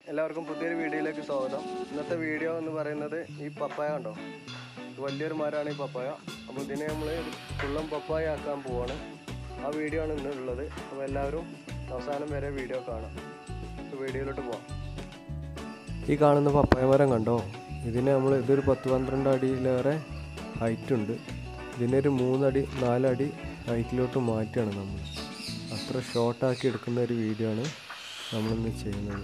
എല്ലാവർക്കും പുതിയൊരു വീഡിയോയിലേക്ക് സ്വാഗതം ഇന്നത്തെ വീഡിയോ എന്ന് പറയുന്നത് ഈ പപ്പായ കണ്ടോ ഇത് വലിയൊരു മരമാണ് ഈ പപ്പായ അപ്പോൾ ഇതിനെ നമ്മൾ ഫുള്ളും പപ്പായ ആക്കാൻ പോവാണ് ആ വീഡിയോ ആണ് ഇന്ന് ഉള്ളത് അപ്പോൾ എല്ലാവരും അവസാനം വരെ വീഡിയോ കാണാം അപ്പോൾ വീഡിയോയിലോട്ട് പോവാം ഈ കാണുന്ന പപ്പായ മരം കണ്ടോ ഇതിനെ നമ്മൾ ഇതൊരു പത്ത് പന്ത്രണ്ട് അടിയിലേറെ ഹൈറ്റ് ഉണ്ട് ഇതിനൊരു മൂന്നടി നാലടി ഹൈറ്റിലോട്ട് മാറ്റുകയാണ് നമ്മൾ അത്ര ഷോർട്ടാക്കി എടുക്കുന്ന ഒരു വീഡിയോ ആണ് നമ്മളിന്ന് ചെയ്യുന്നത്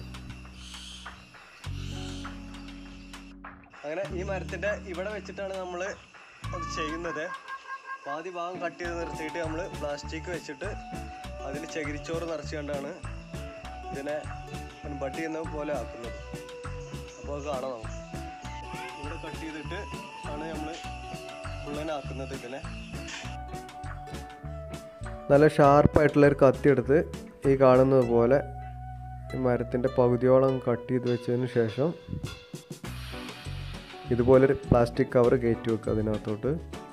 അങ്ങനെ ഈ മരത്തിൻ്റെ ഇവിടെ വെച്ചിട്ടാണ് നമ്മൾ അത് ചെയ്യുന്നത് പാതി ഭാഗം കട്ട് ചെയ്ത് നിർത്തിയിട്ട് നമ്മൾ പ്ലാസ്റ്റിക് വെച്ചിട്ട് അതിൽ ചകിരിച്ചോറ് നിറച്ചുകൊണ്ടാണ് ഇതിനെ ബഡ് ചെയ്യുന്ന പോലെ ആക്കുന്നത് അപ്പോൾ അത് കാണാം നമുക്ക് ഇവിടെ കട്ട് ചെയ്തിട്ട് ആണ് നമ്മൾ ഫുള്ളനാക്കുന്നത് ഇതിനെ നല്ല ഷാർപ്പായിട്ടുള്ള ഒരു കത്തി എടുത്ത് ഈ കാണുന്നത് പോലെ ഈ മരത്തിൻ്റെ പകുതിയോളം കട്ട് ചെയ്ത് വെച്ചതിന് ശേഷം ഇതുപോലൊരു പ്ലാസ്റ്റിക് കവർ കയറ്റി വെക്കുക അതിനകത്തോട്ട്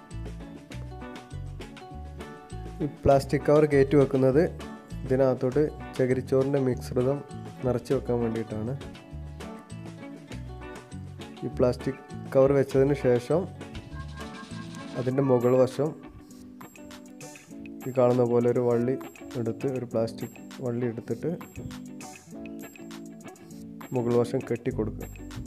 ഈ പ്ലാസ്റ്റിക് കവർ കയറ്റി വെക്കുന്നത് ഇതിനകത്തോട്ട് ചകിരിച്ചോറിൻ്റെ മിശ്രിതം നിറച്ച് വെക്കാൻ വേണ്ടിയിട്ടാണ് ഈ പ്ലാസ്റ്റിക് കവർ വെച്ചതിന് ശേഷം അതിൻ്റെ മുകൾ വശം ഈ കാണുന്ന പോലെ ഒരു വള്ളി എടുത്ത് ഒരു പ്ലാസ്റ്റിക് വള്ളി എടുത്തിട്ട് മുകൾ വശം കെട്ടി കൊടുക്കുക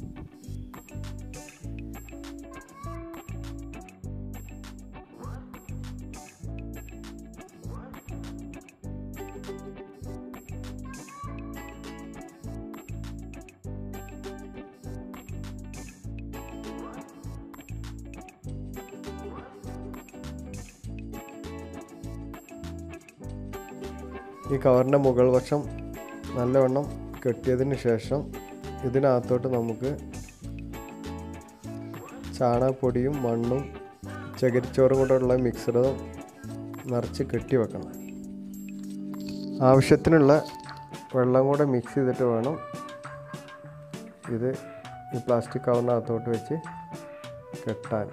ഈ കവറിൻ്റെ മുകൾ വശം നല്ലവണ്ണം കെട്ടിയതിന് ശേഷം ഇതിനകത്തോട്ട് നമുക്ക് ചാണകപ്പൊടിയും മണ്ണും ചകിരിച്ചോറും കൂടെയുള്ള മിക്സറും നിറച്ച് കെട്ടി വെക്കണം ആവശ്യത്തിനുള്ള വെള്ളം കൂടെ മിക്സ് ചെയ്തിട്ട് വേണം ഇത് ഈ പ്ലാസ്റ്റിക് കവറിനകത്തോട്ട് വെച്ച് കെട്ടാൻ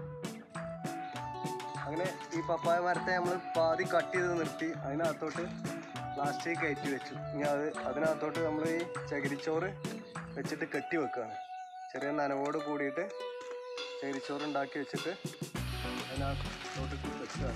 അങ്ങനെ ഈ പപ്പായ മരത്തെ നമ്മൾ പാതി കട്ട് ചെയ്ത് നിർത്തി അതിനകത്തോട്ട് പ്ലാസ്റ്റിക് കയറ്റി വെച്ചു ഇനി അത് അതിനകത്തോട്ട് നമ്മൾ ഈ ചകിരിച്ചോറ് വെച്ചിട്ട് കെട്ടി വെക്കുകയാണ് ചെറിയ നനവോട് കൂടിയിട്ട് ചകിരിച്ചോറ് ഉണ്ടാക്കി വെച്ചിട്ട് അതിനകത്തോട്ട് വെക്കുകയാണ്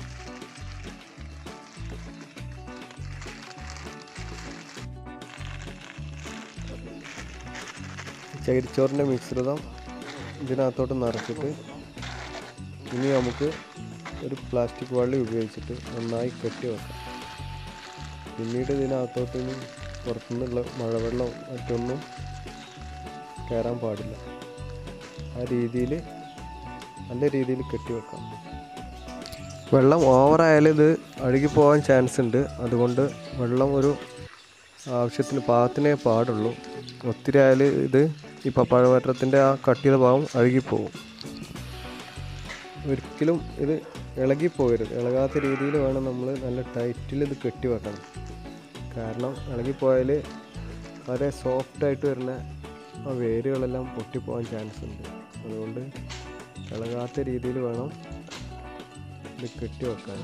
ചകിരിച്ചോറിൻ്റെ മിശ്രിതം ഇതിനകത്തോട്ട് നിറച്ചിട്ട് ഇനി നമുക്ക് ഒരു പ്ലാസ്റ്റിക് വള്ളി ഉപയോഗിച്ചിട്ട് നന്നായി കെട്ടി വെക്കാം പിന്നീട് ഇതിനകത്തോട്ട് ഇനി പുറത്തുനിന്നുള്ള മഴവെള്ളം മറ്റൊന്നും കയറാൻ പാടില്ല ആ രീതിയിൽ നല്ല രീതിയിൽ കെട്ടി വെക്കാം വെള്ളം ഓവറായാൽ ഇത് അഴുകി പോകാൻ ചാൻസ് ഉണ്ട് അതുകൊണ്ട് വെള്ളം ഒരു ആവശ്യത്തിന് പാകത്തിനേ പാടുള്ളൂ ഒത്തിരി ആയാൽ ഇത് ഈ പപ്പാഴമരത്തിൻ്റെ ആ കട്ട് ചെയ്ത ഭാഗം അഴുകിപ്പോകും ഒരിക്കലും ഇത് ഇളകിപ്പോകരുത് ഇളകാത്ത രീതിയിൽ വേണം നമ്മൾ നല്ല ടൈറ്റിൽ ഇത് കെട്ടി വെക്കണം കാരണം ഇളകിപ്പോയാൽ വളരെ സോഫ്റ്റായിട്ട് വരുന്ന ആ വേരുകളെല്ലാം പൊട്ടിപ്പോകാൻ ചാൻസ് ഉണ്ട് അതുകൊണ്ട് ഇളകാത്ത രീതിയിൽ വേണം ഇത് കെട്ടി വെക്കാൻ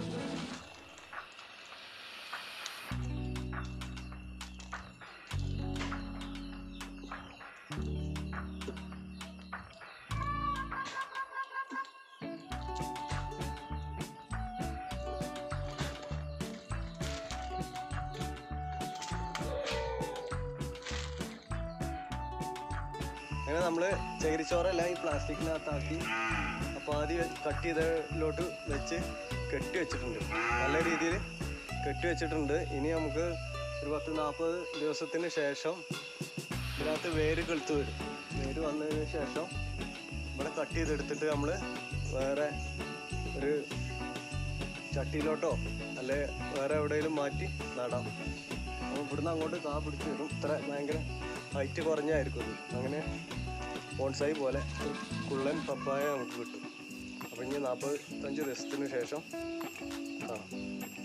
അങ്ങനെ നമ്മൾ ചകിരിച്ചോറെല്ലാം ഈ പ്ലാസ്റ്റിക്കിനകത്താക്കി അപ്പോൾ ആദ്യം കട്ട് ചെയ്തതിലോട്ട് വെച്ച് കെട്ടി വെച്ചിട്ടുണ്ട് നല്ല രീതിയിൽ കെട്ടി വെച്ചിട്ടുണ്ട് ഇനി നമുക്ക് ഒരു പത്ത് നാൽപ്പത് ദിവസത്തിന് ശേഷം ഇതിനകത്ത് വേര് കെളുത്ത് വരും വേര് വന്നതിന് ശേഷം ഇവിടെ കട്ട് ചെയ്തെടുത്തിട്ട് നമ്മൾ വേറെ ഒരു ചട്ടിയിലോട്ടോ അല്ലെ വേറെ എവിടെയെങ്കിലും മാറ്റി നടാം അപ്പോൾ ഇവിടുന്ന് അങ്ങോട്ട് കാ പിടിച്ച് വരും ഇത്ര ഭയങ്കര ഹൈറ്റ് കുറഞ്ഞായിരിക്കും ഇത് അങ്ങനെ ബോൺസായി പോലെ ഒരു കുള്ളൻ പപ്പായ നമുക്ക് കിട്ടും അപ്പോൾ ഇനി നാൽപ്പത്തഞ്ച് ദിവസത്തിന് ശേഷം കാണാം